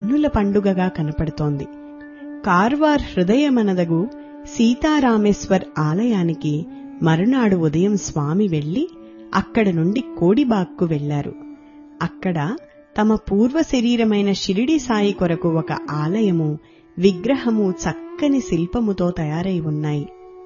కన్నుల పండుగగా కనపడుతోంది కార్వార్ హృదయమనదగు సీతారామేశ్వర్ ఆలయానికి మరునాడు ఉదయం స్వామి వెళ్లి అక్కడ నుండి కోడిబాగ్కు వెళ్లారు అక్కడ తమ పూర్వ శరీరమైన షిరిడి సాయి కొరకు ఒక ఆలయము విగ్రహము చక్కని శిల్పముతో తయారై ఉన్నాయి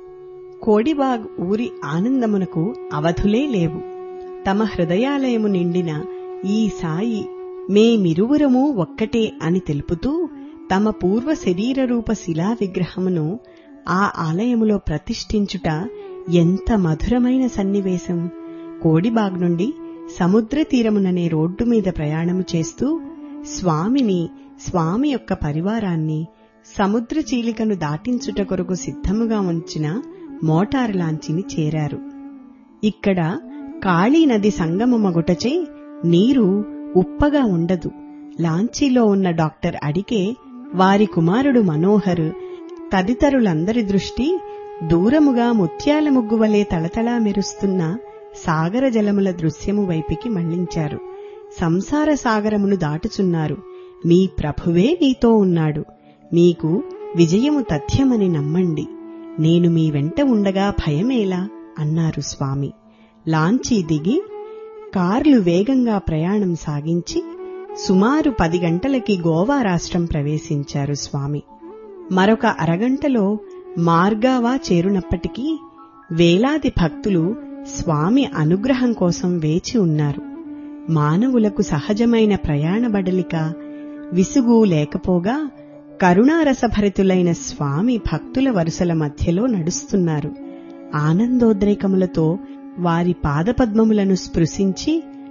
కోడిబాగ్ ఊరి ఆనందమునకు అవధులే లేవు తమ హృదయాలయము నిండిన ఈ సాయి మేమిరువురము ఒక్కటే అని తెలుపుతూ తమ పూర్వ శరీర రూప శిలా విగ్రహమును ఆ ఆలయములో ప్రతిష్ఠించుట ఎంత మధురమైన సన్నివేశం కోడిబాగ్ నుండి సముద్ర తీరముననే రోడ్డు మీద ప్రయాణము చేస్తూ స్వామిని స్వామి యొక్క పరివారాన్ని సముద్ర చీలికను దాటించుట కొరకు సిద్ధముగా ఉంచిన మోటారు లాంచిని చేరారు ఇక్కడ కాళీ నది సంగమమగుటచే నీరు ఉప్పగా ఉండదు లాంచీలో ఉన్న డాక్టర్ అడికే వారి కుమారుడు మనోహర్ తదితరులందరి దృష్టి దూరముగా ముత్యాల ముగ్గువలే తళతళా మెరుస్తున్న సాగర జలముల దృశ్యము వైపికి మళ్లించారు సంసార సాగరమును దాటుచున్నారు మీ ప్రభువే నీతో ఉన్నాడు మీకు విజయము తథ్యమని నమ్మండి నేను మీ వెంట ఉండగా భయమేలా అన్నారు స్వామి లాంచీ దిగి కార్లు వేగంగా ప్రయాణం సాగించి సుమారు పది గంటలకి గోవా రాష్ట్రం ప్రవేశించారు స్వామి మరొక అరగంటలో మార్గావా చేరునప్పటికీ వేలాది భక్తులు స్వామి అనుగ్రహం కోసం వేచి ఉన్నారు మానవులకు సహజమైన ప్రయాణ బడలిక విసుగు లేకపోగా కరుణారసభరితులైన స్వామి భక్తుల వరుసల మధ్యలో నడుస్తున్నారు ఆనందోద్రేకములతో వారి పాదపద్మములను స్పృశించి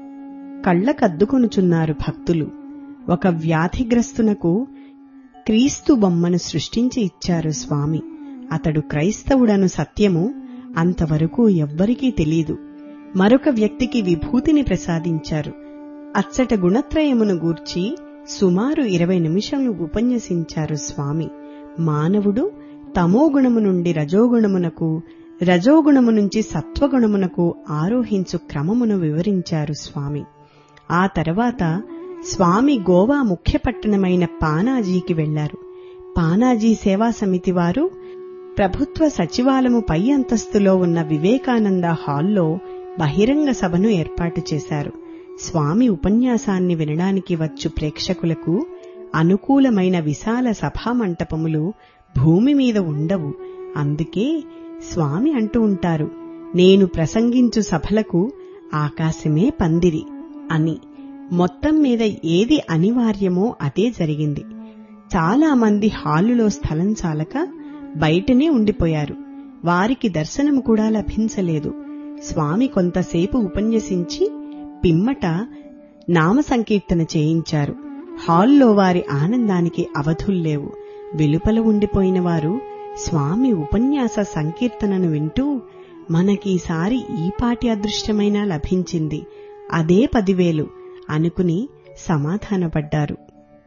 కళ్లకద్దుకొనుచున్నారు భక్తులు ఒక వ్యాధిగ్రస్తునకు క్రీస్తు బొమ్మను సృష్టించి ఇచ్చారు స్వామి అతడు క్రైస్తవుడను సత్యము అంతవరకు ఎవ్వరికీ తెలీదు మరొక వ్యక్తికి విభూతిని ప్రసాదించారు అచ్చట గుణత్రయమును గూర్చి సుమారు ఇరవై నిమిషములు ఉపన్యసించారు స్వామి మానవుడు తమోగుణము నుండి రజోగుణమునకు రజోగుణము నుంచి సత్వగుణమునకు ఆరోహించు క్రమమును వివరించారు స్వామి ఆ తర్వాత స్వామి గోవా ముఖ్య పట్టణమైన పానాజీకి వెళ్లారు పానాజీ సేవా సమితి వారు ప్రభుత్వ సచివాలయము పై అంతస్తులో ఉన్న వివేకానంద హాల్లో బహిరంగ సభను ఏర్పాటు చేశారు స్వామి ఉపన్యాసాన్ని వినడానికి వచ్చు ప్రేక్షకులకు అనుకూలమైన విశాల సభామంటపములు భూమి మీద ఉండవు అందుకే స్వామి అంటూ ఉంటారు నేను ప్రసంగించు సభలకు ఆకాశమే పందిరి అని మొత్తం మీద ఏది అనివార్యమో అదే జరిగింది చాలా మంది హాలులో స్థలం చాలక బయటనే ఉండిపోయారు వారికి దర్శనం కూడా లభించలేదు స్వామి కొంతసేపు ఉపన్యసించి పిమ్మట నామ సంకీర్తన చేయించారు హాల్లో వారి ఆనందానికి అవధుల్లేవు వెలుపల ఉండిపోయిన వారు స్వామి ఉపన్యాస సంకీర్తనను వింటూ మనకీసారి ఈపాటి అదృష్టమైనా లభించింది అదే పదివేలు అనుకుని సమాధానపడ్డారు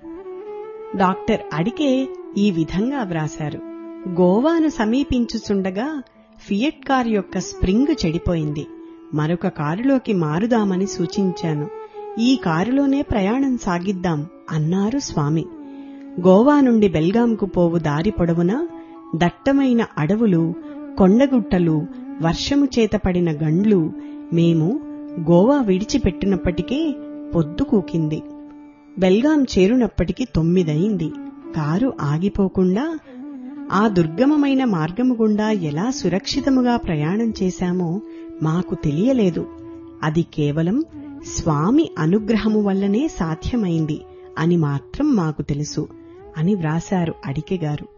డాక్టర్ అడికే ఈ విధంగా వ్రాశారు గోవాను సమీపించుచుండగా ఫియట్ కారు యొక్క స్ప్రింగ్ చెడిపోయింది మరొక కారులోకి మారుదామని సూచించాను ఈ కారులోనే ప్రయాణం సాగిద్దాం అన్నారు స్వామి గోవా నుండి బెల్గాంకు పోవు దారి పొడవునా దట్టమైన అడవులు కొండగుట్టలు వర్షము చేత పడిన గండ్లు మేము గోవా విడిచిపెట్టినప్పటికే పొద్దు కూకింది బెల్గాం చేరునప్పటికి తొమ్మిదయింది కారు ఆగిపోకుండా ఆ దుర్గమమైన మార్గము గుండా ఎలా సురక్షితముగా ప్రయాణం చేశామో మాకు తెలియలేదు అది కేవలం స్వామి అనుగ్రహము వల్లనే సాధ్యమైంది అని మాత్రం మాకు తెలుసు అని వ్రాశారు అడికెగారు